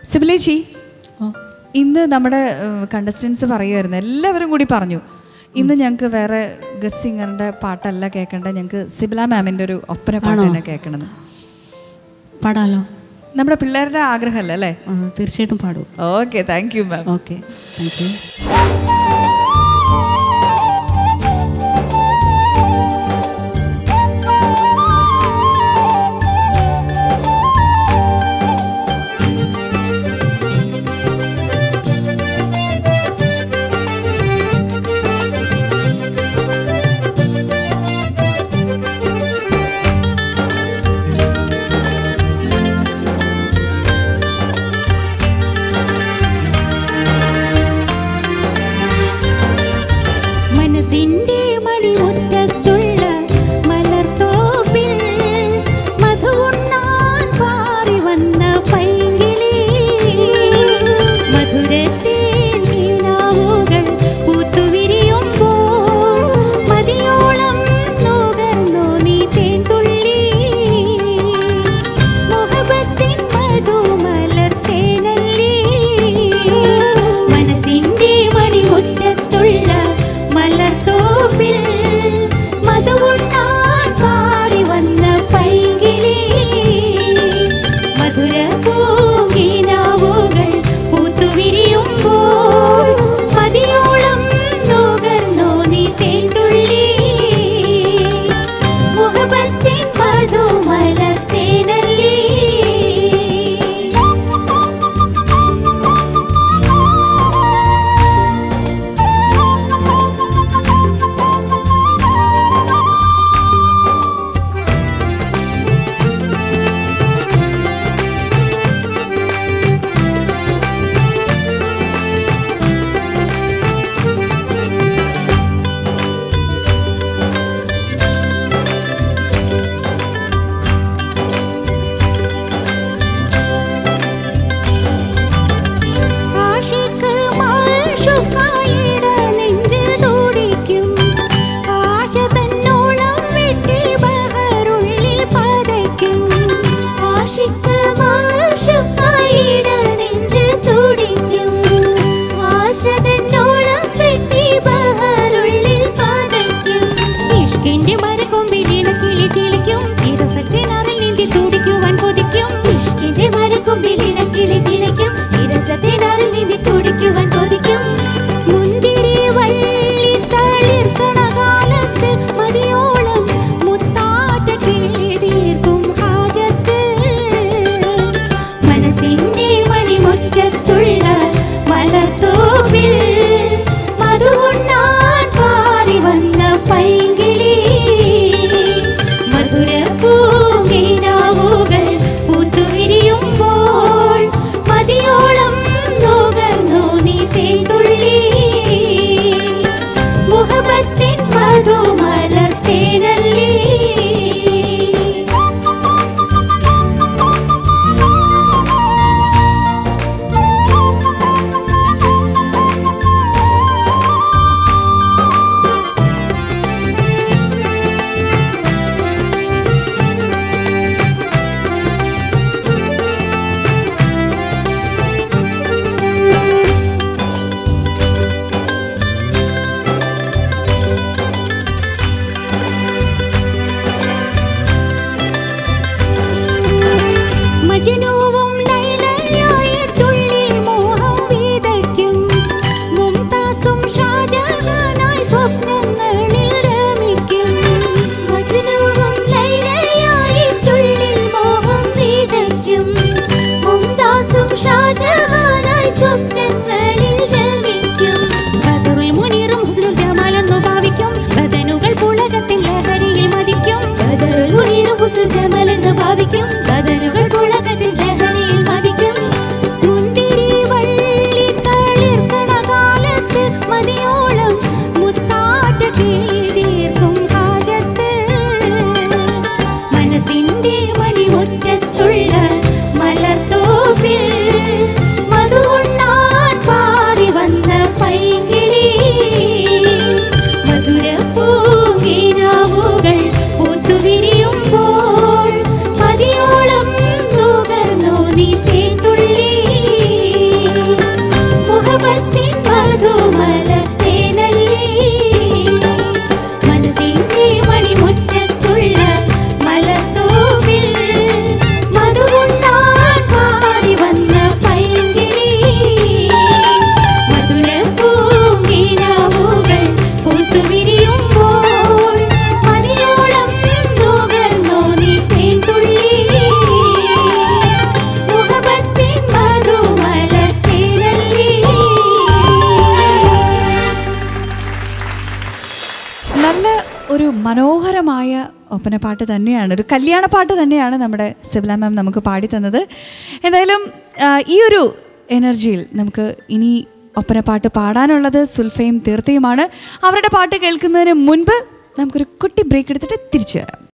സിബിലേച്ചി ഓ ഇന്ന് നമ്മുടെ കണ്ടസ്റ്റൻസ് പറയുമായിരുന്നു എല്ലാവരും കൂടി പറഞ്ഞു ഇന്ന് ഞങ്ങൾക്ക് വേറെ ഗസ്റ്റ് സിംഗറിന്റെ പാട്ടല്ല കേൾക്കേണ്ട ഞങ്ങൾക്ക് സിബില മാമിന്റെ ഒരു ഒപ്പന പാട്ട് തന്നെ കേൾക്കണം പാടാലോ നമ്മുടെ പിള്ളേരുടെ ആഗ്രഹമല്ലേ അല്ലേ ആ, തീർച്ചയായിട്ടും പാടും okay thank you ma'am okay thank you ും ഒപ്പനപ്പാട്ട് തന്നെയാണ് ഒരു കല്യാണപ്പാട്ട് തന്നെയാണ് നമ്മുടെ സിബില മാം നമുക്ക് പാടി തന്നത് എന്തായാലും ആ, ഈ ഒരു എനർജിയിൽ നമുക്ക് ഇനി ഒപ്പനപ്പാട്ട് പാടാനുള്ളത് സുൽഫയും തീർത്തയുമാണ് അവരുടെ പാട്ട് കേൾക്കുന്നതിന് മുൻപ് നമുക്കൊരു കുട്ടി ബ്രേക്ക് എടുത്തിട്ട് തിരിച്ചു വരാം